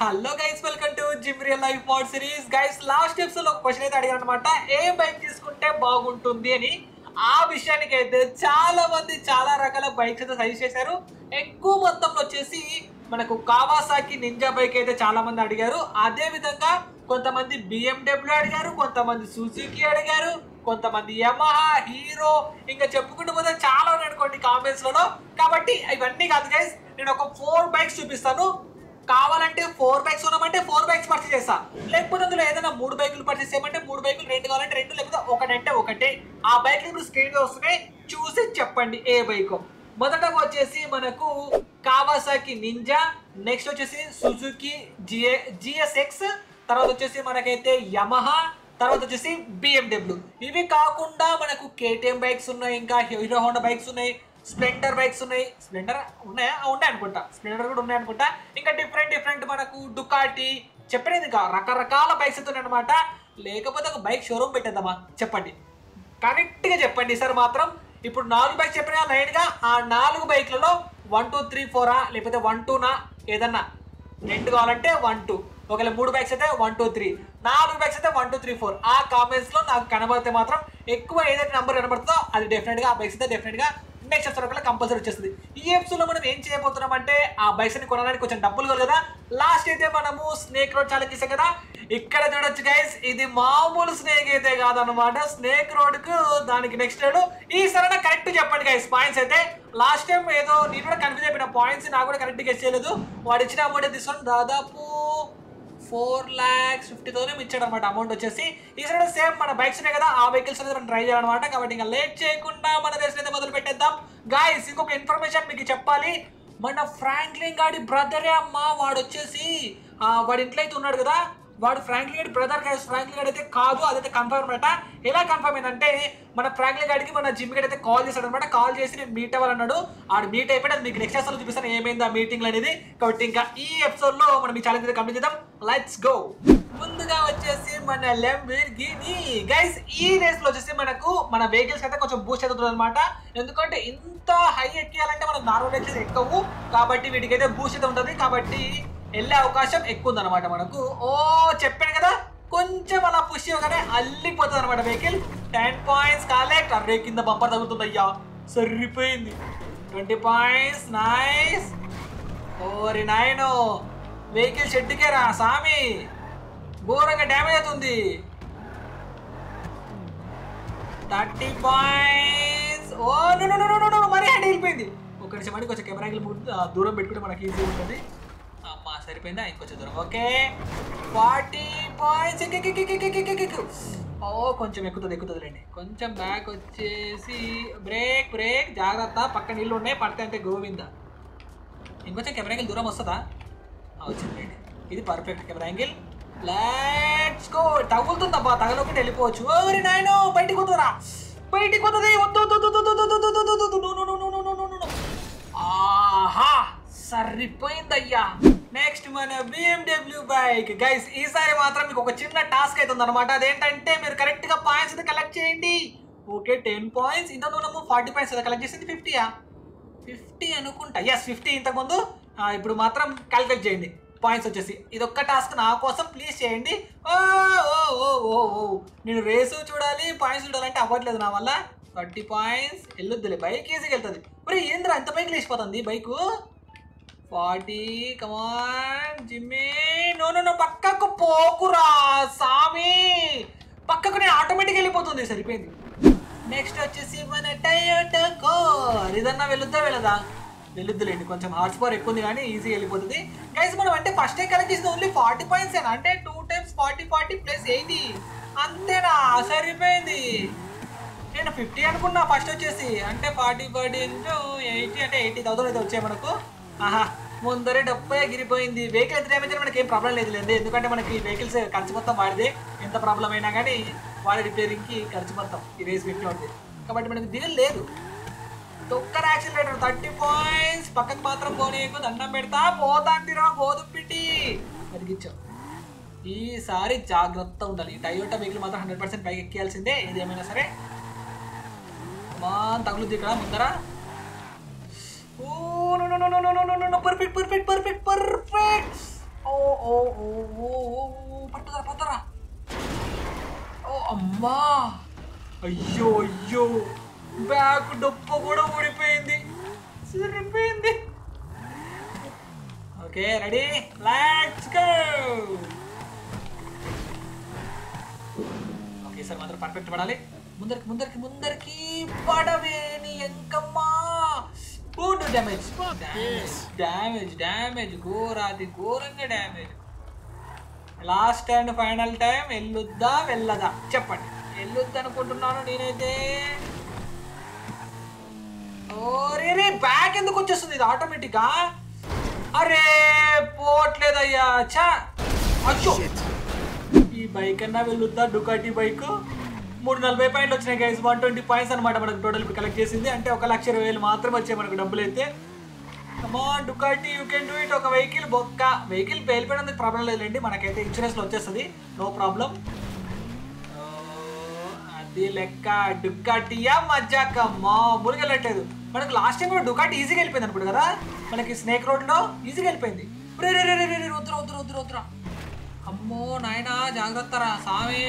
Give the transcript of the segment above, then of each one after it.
Hello guys welcome to gym real life mod series guys last episode ఒక question అయితే అడిగాను అనమాట ఏ bike తీసుకుంటే బాగుంటుంది అని ఆ విషయానికి అయితే చాలా మంది చాలా రకాల బైక్స్ అయితే సజెస్ట్ చేశారు ఎక్కువ మొత్తంలో వచ్చేసి మనకు కావాసాకి నింజా బైక్ అయితే చాలా మంది అడిగారు అదే విధంగా కొంతమంది బిఎండబ్ల్యూ అడిగారు కొంతమంది సుజుకి అడిగారు కొంతమంది యమహా హీరో ఇంకా చెప్పుకుంటూ పోతే చాలా ఉన్నాయి అనుకోండి కామెంట్స్ లలో కాబట్టి ఇవన్నీ కాదు గైస్ నేను ఒక ఫోర్ బైక్స్ చూపిస్తాను కావాలంటే ఫోర్ బైక్స్ ఉన్నామంటే ఫోర్ బైక్స్ పర్చేస్ చేస్తా లేకపోతే అందులో ఏదైనా మూడు బైకులు పర్చేస్ చేయమంటే మూడు బైకులు రెండు కావాలంటే రెండు లేకపోతే ఒకటంటే ఒకటే ఆ బైక్లు ఇప్పుడు స్క్రీన్ లో వస్తున్నాయి చూసి చెప్పండి ఏ బైక్ మొదటగా వచ్చేసి మనకు కావాసాకి నింజా నెక్స్ట్ వచ్చేసి సుజుకి జిఏ జిఎస్ఎక్స్ తర్వాత వచ్చేసి మనకైతే యమహా తర్వాత వచ్చేసి బిఎండబ్ల్యూ ఇవి కాకుండా మనకు కేటీఎం బైక్స్ ఉన్నాయి ఇంకా హీరో హోండా బైక్స్ ఉన్నాయి స్ప్లెండర్ బైక్స్ ఉన్నాయి స్ప్లెండర్ ఉన్నాయా ఆ, ఉన్నాయి అనుకుంటా స్ప్లెండర్ కూడా ఉన్నాయి అనుకుంటా ఇంకా డిఫరెంట్ డిఫరెంట్ మనకు డుకాటి చెప్పలేదు ఇంకా రకరకాల బైక్స్ అయితే ఉన్నాయి అనమాట లేకపోతే ఒక బైక్ షోరూమ్ పెట్టేద్దామా చెప్పండి కరెక్ట్గా చెప్పండి సార్ మాత్రం ఇప్పుడు నాలుగు బైక్స్ చెప్పిన లైన్గా ఆ నాలుగు బైక్లలో వన్ టూ త్రీ ఫోరా లేకపోతే వన్ టూనా ఏదన్నా రెండు కావాలంటే వన్ టూ ఒకవేళ మూడు బైక్స్ అయితే వన్ టూ త్రీ నాలుగు బైక్స్ అయితే వన్ టూ త్రీ ఫోర్ ఆ కామెంట్స్ లో నాకు కనబడితే మాత్రం ఎక్కువ ఏదైతే నెంబర్ కనబడుతుందో అది డెఫినెట్ గా ఆ బైక్స్ అయితే డెఫినెట్ గా నెక్స్ట్ ఎపిసోడ్ ఒకవేళ కంపల్సరీ వచ్చేస్తుంది ఈ ఎపిసోడ్ లో మనం ఏం చేయబోతున్నాం అంటే ఆ బైక్స్ ని కొనడానికి కొంచెం డబ్బులు కావాలి కదా లాస్ట్ అయితే మనము స్నేక్ రోడ్ ఛాలెంజ్ చేసాం కదా ఇక్కడ చూడొచ్చు గైస్ ఇది మామూలు స్నేక్ అయితే కాదనమాట స్నేక్ రోడ్ కు దానికి నెక్స్ట్ రోడ్ ఈ సరైన కరెక్ట్ చెప్పండి గైస్ పాయింట్స్ అయితే లాస్ట్ టైం ఏదో నేను కూడా కన్ఫ్యూజ్ అయిపోయిన పాయింట్స్ నాకు కూడా కరెక్ట్ గెస్ చేయలేదు వాడు ఇచ్చిన అమౌంట్ తీసుకొని దాదాపు ఫోర్ ల్యాక్స్ ఫిఫ్టీ థౌసండ్ ఇచ్చాడు అనమాట అమౌంట్ వచ్చేసి ఈ సైడ్ సేమ్ మన బైక్స్ ఉన్నాయి కదా ఆ వెహికల్స్ అనేది మనం ట్రై చేయాలన్నమాట కాబట్టి ఇంకా లేట్ చేయకుండా మన రేస్ అయితే మొదలు పెట్టేద్దాం గాయస్ ఇంకొక ఇన్ఫర్మేషన్ మీకు చెప్పాలి మన ఫ్రాంక్లిన్ గాడి బ్రదరే అమ్మ వాడు వచ్చేసి ఆ, వాడి ఇంట్లో అయితే ఉన్నాడు కదా వాడు ఫ్రాంక్లిన్ గాడి బ్రదర్ గైస్ ఫ్రాంక్లిన్ గాడి అయితే కాదు అదైతే కన్ఫర్మ్ అనమాట ఎలా కన్ఫర్మ్ ఏంటంటే మన ఫ్రాంక్లిన్ గాడికి మన జిమ్ గడి అయితే కాల్ చేశాడు అనమాట కాల్ చేసి నేను మీట్ అవ్వాలన్నాడు ఆడు మీట్ అయిపోయి అది మీకు నెక్స్ట్ ఎపిసోడ్ చూపిస్తాను ఏమైంది ఆ మీటింగ్ అనేది కాబట్టి ఇంకా ఈ ఎపిసోడ్ లో మనం ఈ ఛాలెంజ్ అయితే కంప్లీట్ చేద్దాం లెట్స్ గో ముందుగా వచ్చేసి మన లెంబిర్గిని గైస్ ఈ రేస్ లో వచ్చేసి మనకు మన వెహికల్స్ అయితే కొంచెం బూస్ట్ అవుతుంది అనమాట ఎందుకంటే ఇంత హై ఎక్కియాలంటే మనం నార్మల్ వెహికల్స్ ఎక్కవు కాబట్టి వీటికి అయితే బూస్ట్ అయితే ఉంటుంది కాబట్టి వెళ్ళే అవకాశం ఎక్కువ ఉందన్నమాట మనకు ఓ చెప్పాను కదా కొంచెం అలా పుష్ ఇవ్వగానే అల్లిపోతుంది అనమాట వెహికల్ టెన్ పాయింట్స్ కలెక్ట్ అరే కింద బంపర్ తగ్గుతుంది అయ్యా సరిపోయింది ట్వంటీ పాయింట్స్ నైస్ ఓరి నాయను వెహికల్ షెడ్కే రా సామి ఘోరంగా డ్యామేజ్ అవుతుంది thirty points oh no no no no no మరీ హ్యాండ్ వెళ్ళిపోయింది ఒక నిమిషం అండి కొంచెం కెమెరా యాంగిల్ ముందు ఆ, దూరం పెట్టుకుంటే మనకి ఈజీ ఉంటుంది అమ్మా సరిపోయిందా ఇంకొంచెం దూరం ఓకే ఫార్టీ పాయింట్స్ ఓ కొంచెం ఎక్కుతుంది ఎక్కుతుంది రండి కొంచెం బ్యాక్ వచ్చేసి బ్రేక్ బ్రేక్ జాగ్రత్త పక్క నీళ్ళు ఉన్నాయి పడితే అంటే గోవింద ఇంకొంచెం కెమెరా యాంగిల్ దూరం వస్తుందా ఆ, వచ్చింది రండి ఇది perfect camera angle let's go తగులుతుందబ్బా తగలకుండా వెళ్ళిపోవచ్చు ఓరి నాయనో బయటికి వద్దురా బయటికి వద్దు వద్దు వద్దు వద్దు వద్దు వద్దు వద్దు వద్దు వద్దు వద్దు no no no no no no no no ఆహా సరిపోయిందయ్యా నెక్స్ట్ మన బిఎండబ్ల్యూ బైక్ గైస్ ఈసారి మాత్రం మీకు ఒక చిన్న టాస్క్ అవుతుంది అనమాట అదేంటంటే మీరు కరెక్ట్ గా పాయింట్స్ అయితే కలెక్ట్ చేయండి ఓకే టెన్ పాయింట్స్ ఇంత దూరము ఫార్టీ పాయింట్స్ అయితే కలెక్ట్ చేసింది ఫిఫ్టీయా ఫిఫ్టీ అనుకుంటా ఎస్ ఫిఫ్టీ ఇంతకుముందు ఆ, ఇప్పుడు మాత్రం క్యాలిక్యులేట్ చేయండి పాయింట్స్ వచ్చేసి ఇది ఒక్క టాస్క్ నా కోసం ప్లీజ్ చేయండి ఓ ఓ ఓ ఓ ఓ నేను రేసు చూడాలి పాయింట్స్ చూడాలంటే అవ్వట్లేదు నా వల్ల థర్టీ పాయింట్స్ వెళ్ళొద్దులే బైక్ ఈజీగా వెళ్తుంది మరి ఏంద్రా ఎంత బైక్ లేచిపోతుంది బైకు ఫార్టీ కమాన్ జిమ్మే నో నో నో పక్కకు పోకురా సామి పక్కకు నేను ఆటోమేటిక్ వెళ్ళిపోతుంది సరిపోయింది నెక్స్ట్ వచ్చేసి మన టయోటా కార్ ఇదన్నా వెళ్ళొద్దా వెళ్ళదా వెళ్ళొద్దులేండి కొంచెం హార్స్ పవర్ ఎక్కువ ఉంది కానీ ఈజీ వెళ్ళిపోతుంది గైస్ మనం అంటే ఫస్ట్ టైం కలెక్ట్ చేసింది ఓన్లీ ఫార్టీ పాయింట్స్ అంటే two times forty forty plus eighty అంతేనా సరిపోయింది నేను ఫిఫ్టీ అనుకున్నా ఫస్ట్ వచ్చేసి అంటే ఫార్టీ ఫార్టీ ఇంటూ ఎయిటీ అంటే ఎయిటీ థౌసండ్ అయితే వచ్చాయి మనకు ఆహా ముందరే డెబ్బై ఎగిరిపోయింది వెహికల్ ఎంత డ్యామేజ్ అయినా మనకి ఏం ప్రాబ్లం లేదు లేండి ఎందుకంటే మనకి వెహికల్స్ ఖర్చు మొత్తం వాడిదే ఎంత ప్రాబ్లం అయినా కానీ వాడి రిపేరింగ్కి ఖర్చు మొత్తం ఈ రేస్ పెట్టి ఉంది కాబట్టి మనకి దిగులు లేదు తొక్కర యాక్సిలేటర్ థర్టీ పాయింట్స్ పక్కకు మాత్రం పోనీకు దండం పెడతా పోతాంటిరా గోధుమ పిండి బతికిచ్చావు ఈసారి జాగ్రత్త ఉండాలి టయోటా వెహికల్ మాత్రం హండ్రెడ్ పర్సెంట్ పైకి ఎక్కియాల్సిందే ఏదేమైనా సరే మా తగులుద్ది ఇక్కడ ముందర oh no no no no no no no no perfect perfect perfect perfect oh oh అమ్మా అయ్యో అయ్యో బ్యాగ్ డొప్ప కూడా ఊడిపోయింది సరిపోయింది okay ready let's go okay sir మాత్రం పర్ఫెక్ట్ పడాలి ముందరికి ముందరికి ముందరికి పడవే నీ ఎంకమ్మా పూర్ణ డ్యామేజ్ డ్యామేజ్ డ్యామేజ్ డ్యామేజ్ ఘోరాది ఘోరంగా damage last and final time వెళ్ళొద్దా వెళ్ళదా చెప్పండి వెళ్ళొద్దు అనుకుంటున్నాను నేనైతే ఓరే రే బ్యాక్ ఎందుకు వచ్చేస్తుంది ఇది ఆటోమేటిక్గా అరే పోవట్లేదయ్యా చా అచ్చో ఈ బైక్ అన్నా వెళ్ళొద్దా డుకాటి బైక్ మూడు నలభై పాయింట్లు వచ్చినాయి గైస్ వన్ ట్వంటీ పాయింట్స్ అనమాట మనకు టోటల్ కలెక్ట్ చేసింది అంటే ఒక లక్ష ఇరవై వేలు మాత్రమే వచ్చాయి మనకు డబ్బులు అయితే come on Ducati you can do it ఒక వెహికల్ బొక్క వెహికల్ పేలిపోయినందుకు ప్రాబ్లం లేదండి మనకైతే ఇన్సూరెన్స్లో వచ్చేస్తుంది నో ప్రాబ్లం అది లెక్క డుకాటియా మజాక మామూలుగా వెళ్ళట్లేదు మనకు లాస్ట్ టైం కూడా డుకాటి ఈజీగా వెళ్ళిపోయింది అనుకుంటు కదా మనకి స్నేక్ రోడ్లో ఈజీగా వెళ్ళిపోయింది రే రే రే రే రే రే, వద్దురా వద్దురా వద్దురా వద్దురా అమ్మో నాయనా జాగ్రత్తరా సామి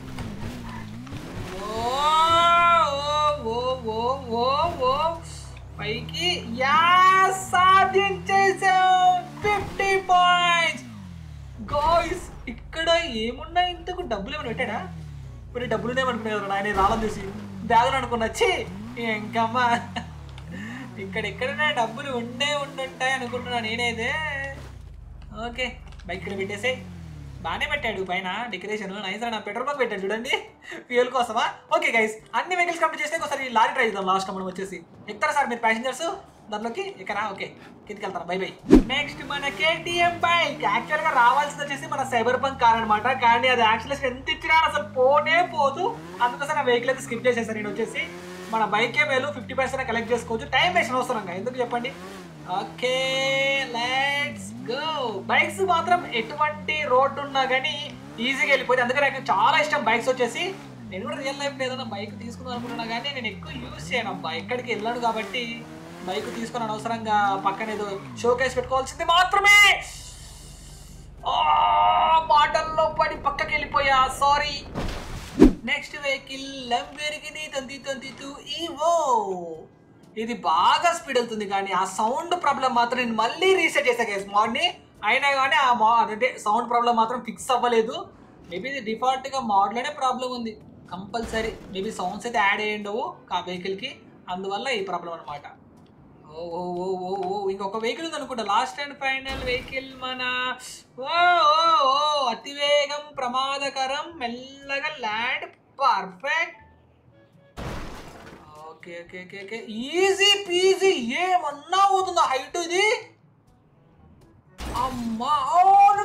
ఓ ఓ ఓ ఓ ఓ పైకి యా సాధించేసాం ఫిఫ్టీ పాయింట్స్ గాయ్స్ ఇక్కడ ఏమున్నాయి ఇంతకు డబ్బులు ఏమైనా పెట్టాడా మరి డబ్బులు ఉన్నాయనుకున్నాయి కదా ఆయన రాళ్ళని చూసి బ్యాగులు అనుకున్నా ఛీ ఇంకమ్మా ఇక్కడ ఎక్కడైనా డబ్బులు ఉండే ఉండుంటాయి అనుకుంటున్నా నేనైతే ఓకే బైక్ ఇక్కడ పెట్టేసే బాగానే పెట్టాడు పైన డెకరేషన్ నైస్ నా పెట్రోల్ బంక్ పెట్టాడు చూడండి ఫ్యూయల్ కోసమా ఓకే గైస్ అన్ని వెహికల్స్ కంప్లీట్ చేస్తే ఒకసారి లారీ ట్రై చేద్దాం లాస్ట్ మనం వచ్చేసి ఎక్కుతారా సార్ మీరు ప్యాసింజర్స్ దాంట్లోకి ఎక్కరా ఓకే కిందకి వెళ్తారా బై బై నెక్స్ట్ మన కేటీఎం బైక్ యాక్చువల్ గా రావాల్సింది వచ్చేసి మన సైబర్ పంక్ కార్ అనమాట కానీ అది యాక్చువల్ ఎంత ఇచ్చినా అసలు పోనే పోదు అందుకోసం నా వెహికల్ అయితే స్కిప్ చేసేసాను నేను వచ్చేసి మన బైకే మేలు ఫిఫ్టీ పర్సెంట్ కలెక్ట్ చేసుకోవచ్చు టైం వేస్ట్ అవసరంగా ఎందుకు చెప్పండి ఓకే లెట్స్ గో బైక్స్ మాత్రం ఎటువంటి రోడ్డు ఉన్నా కానీ ఈజీగా వెళ్ళిపోయింది అందుకే నాకు చాలా ఇష్టం బైక్స్ వచ్చేసి నేను కూడా రియల్ లైఫ్ ఏదైనా బైక్ తీసుకుందాం అనుకున్నా కానీ నేను ఎక్కువ యూజ్ చేయను అబ్బా ఎక్కడికి వెళ్ళాను కాబట్టి బైక్ తీసుకుని అనవసరంగా పక్కన ఏదో షో కేసు పెట్టుకోవాల్సింది మాత్రమే ఆ, మాటల్లో పడి పక్కకి వెళ్ళిపోయా sorry next vehicle Lamborghini twenty twenty two EVO ఇది బాగా స్పీడ్ వెళ్తుంది కానీ ఆ సౌండ్ ప్రాబ్లం మాత్రం నేను మళ్ళీ రీసెట్ చేసా గైస్ మోడ్ని అయినా కానీ ఆ మో అంటే సౌండ్ ప్రాబ్లం మాత్రం ఫిక్స్ అవ్వలేదు మేబీ ఇది డిఫాల్ట్గా మోడ్లోనే ప్రాబ్లం ఉంది కంపల్సరీ మేబీ సౌండ్స్ అయితే యాడ్ అయ్యిండవు ఆ వెహికల్కి అందువల్ల ఈ ప్రాబ్లం అనమాట ఓ ఓ ఓ ఓ ఓ ఇంకొక వెహికల్ ఉంది అనుకుంటా లాస్ట్ అండ్ ఫైనల్ వెహికల్ మన ఓ ఓ ఓ అతివేగం ప్రమాదకరం మెల్లగా land perfect okay okay okay okay easy peasy ఏమన్నా అవుతుందా హైట్ ఇది అమ్మా ఓ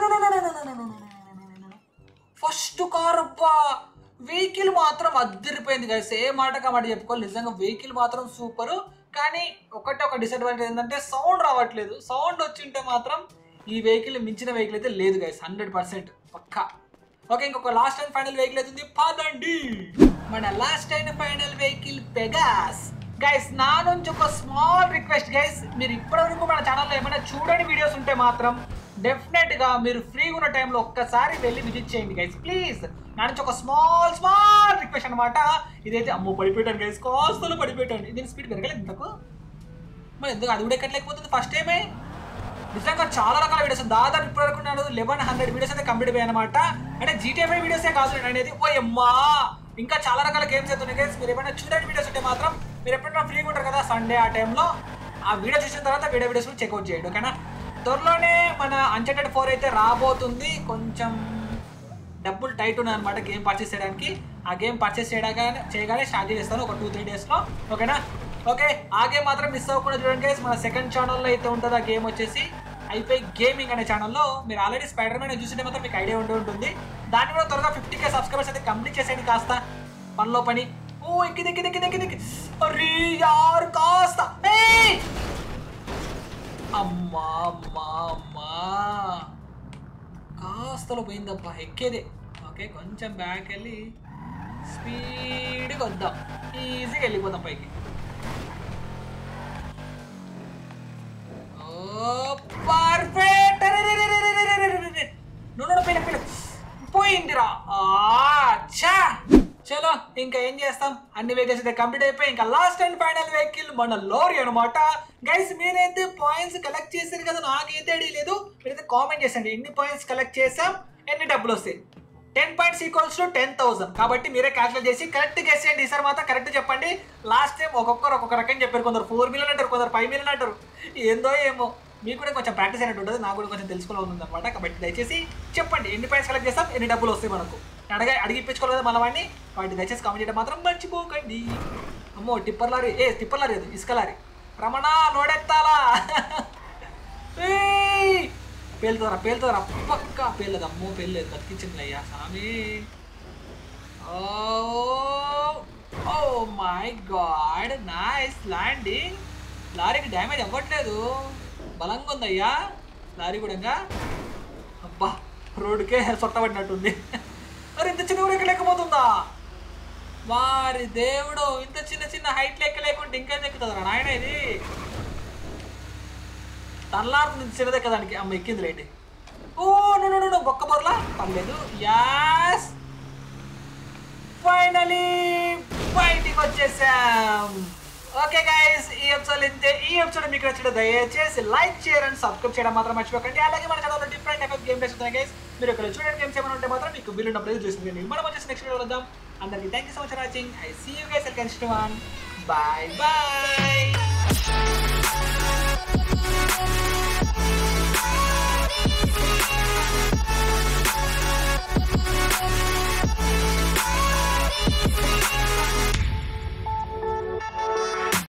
ఫస్ట్ కార్ అబ్బా వెహికల్ మాత్రం అద్దరిపోయింది కదా సేమ్ మాట మాట చెప్పుకోవాలి నిజంగా వెహికల్ మాత్రం సూపర్ కానీ ఒకటే ఒక డిసడ్వాంటేజ్ ఏంటంటే సౌండ్ రావట్లేదు సౌండ్ వచ్చింటే మాత్రం ఈ వెహికల్ మించిన వెహికల్ అయితే లేదు గైస్ హండ్రెడ్ పర్సెంట్ పక్కా ఓకే ఇంకొక లాస్ట్ అండ్ ఫైనల్ వెహికల్ అవుతుంది పదండి మన లాస్ట్ అండ్ ఫైనల్ వెహికల్ పెగాస్ గైస్ నా నుంచి ఒక స్మాల్ రిక్వెస్ట్ గైస్ మీరు ఇప్పటివరకు మన ఛానల్లో ఏమైనా చూడని వీడియోస్ ఉంటే మాత్రం డెఫినెట్ గా మీరు ఫ్రీగా ఉన్న టైంలో ఒక్కసారి వెళ్ళి విజిట్ చేయండి గైస్ ప్లీజ్ నా నుంచి ఒక స్మాల్ స్మాల్ రిక్వెస్ట్ అనమాట ఇదైతే అమ్మో పడిపోయాను గైస్ కాస్తలో పడిపోయాను దీని స్పీడ్ పెరగలేదు ఇంతకు మరి ఎందుకు అది కూడా ఎక్కట్లేకపోతుంది ఫస్ట్ టైమే నిజంగా చాలా రకాల వీడియోస్ దాదాపు ఇప్పటివరకు నేను లెవెన్ హండ్రెడ్ వీడియోస్ అయితే కంప్లీట్ అయ్యాయి అనమాట అంటే జీటీఏ ఫైవ్ వీడియోసే కాదు నేను అనేది ఓ అమ్మా ఇంకా చాలా రకాల గేమ్స్ అయితే ఉన్నాయి guys. మీరు ఏమైనా చూడని వీడియోస్ ఉంటే మాత్రం మీరు ఎప్పుడైనా ఫ్రీగా ఉంటారు కదా సండే ఆ టైంలో ఆ వీడియో చూసిన తర్వాత వీడియో వీడియోస్ చెక్అవుట్ చేయండి ఓకేనా త్వరలోనే మన అన్చెటెడ్ ఫోర్ అయితే రాబోతుంది కొంచెం డబ్బులు టైట్ ఉన్నాయి అనమాట గేమ్ పర్చేస్ చేయడానికి ఆ గేమ్ పర్చేస్ చేయగానే చేయగానే స్టార్ట్ చేస్తాను ఒక టూ త్రీ డేస్లో ఓకేనా ఓకే ఆ గేమ్ మాత్రం మిస్ అవ్వకుండా చూడండి guys. మన సెకండ్ ఛానల్లో అయితే ఉంటుంది ఆ గేమ్ వచ్చేసి ఐపై గేమింగ్ అనే ఛానల్లో మీరు ఆల్రెడీ స్పైడర్ మ్యాన్ చూసింటే మాత్రం మీకు ఐడియా ఉండి ఉంటుంది దాన్ని కూడా త్వరగా ఫిఫ్టీ కే సబ్స్క్రైబర్స్ అయితే కంప్లీట్ చేసేయండి కాస్త పనిలో పని ఓ ఎక్కి దిక్కి దిక్కి దిక్కి దిక్కి అరే యార్ కాస్త ఏయ్! అమ్మా అమ్మా అమ్మా కాస్తలో పోయిందబ్బా ఎక్కేదే ఓకే కొంచెం బ్యాక్ వెళ్ళి స్పీడ్గా వద్దాం ఈజీగా వెళ్ళిపోదాం పైకి ఓ పర్ఫెక్ట్ నూనె పోయిన పోయిన పోయిందిరా అచ్చా ఇంకా ఏం చేస్తాం అన్ని వెహికల్స్ అయితే కంప్లీట్ అయిపోయి ఇంకా లాస్ట్ అండ్ ఫైనల్ వెహికల్ మన లోరీ అనమాట గైస్ మీరైతే పాయింట్స్ కలెక్ట్ చేశారు కదా నాకైతే ఐడియా లేదు మీరైతే కామెంట్ చేసండి ఎన్ని పాయింట్స్ కలెక్ట్ చేసాం ఎన్ని డబ్బులు వస్తాయి ten points equals to ten thousand కాబట్టి మీరే క్యాల్కులేట్ చేసి కరెక్ట్ గెస్ చేయండి ఈసారి మాత్రం కరెక్ట్ చెప్పండి లాస్ట్ టైం ఒక్కొక్కరు ఒక్కొక్క రకం చెప్పారు కొందరు ఫోర్ మిలియన్ అంటారు కొందరు ఫైవ్ మిలియన్ అంటారు ఏందో ఏమో మీకు కూడా కొంచెం ప్రాక్టీస్ అయినట్టు ఉంటుంది నాకు కూడా కొంచెం తెలుసుకోవాలి ఉంది అనమాట కాబట్టి దయచేసి చెప్పండి ఎన్ని పాయింట్స్ కలెక్ట్ చేస్తాం ఎన్ని డబ్బులు వస్తాయి మనకు అడగ అడిగి ఇప్పించుకోవాలి కదా మన వాడిని వాటి దయచేసి కామెంట్ చేయడం మాత్రం మర్చిపోకండి అమ్మో టిప్పర్ లారీ ఏ టిప్పర్ లారీ అది ఇసుక లారీ రమణ లోడెత్తాలా ఏయ్! పేలుతుందిరా పేలుతుందిరా పక్క పేర్లేదు అమ్మో పేర్లేదు బతికించింది అయ్యా స్వామి oh my god nice landing లారీకి డ్యామేజ్ అవ్వట్లేదు బలంగా ఉందయ్యా లారీ కూడా అబ్బా రోడ్డుకే సొట్టబడినట్టుంది మరి ఇంత చిన్న కూడా ఎక్కలేకపోతుందా వారి దేవుడు ఇంత చిన్న చిన్న హైట్ లెక్క లేకుంటే ఇంకేం ఎక్కుతుందిరా నాయన ఇది తల్లారు నుంచి చిన్నదే కదా దానికి అమ్మ ఎక్కింది లేండి ఓ నో నో నో బొక్క బొర్లా పర్లేదు యాస్ ఫైనలీ బయటికి వచ్చేసాం ఓకే గైస్ ఈ ఎపిసోడ్ ఇంతే ఈ ఎపిసోడ్ మీకు నచ్చిన దయచేసి లైక్ షేర్ అండ్ సబ్స్క్రైబ్ చేయడం మాత్రం మర్చిపోకండి అలాగే మన ఛానల్లో different type of game plays ఉన్నాయి గైస్ మీరు ఇక్కడ చూడండి గేమ్స్ ఏమైనా ఉంటే మాత్రం మీకు వీలున్నప్పుడు చూసింది మనం వచ్చేసి నెక్స్ట్ వీడియో వద్దాం అందరికీ thank you so much for watching I see you guys next one bye bye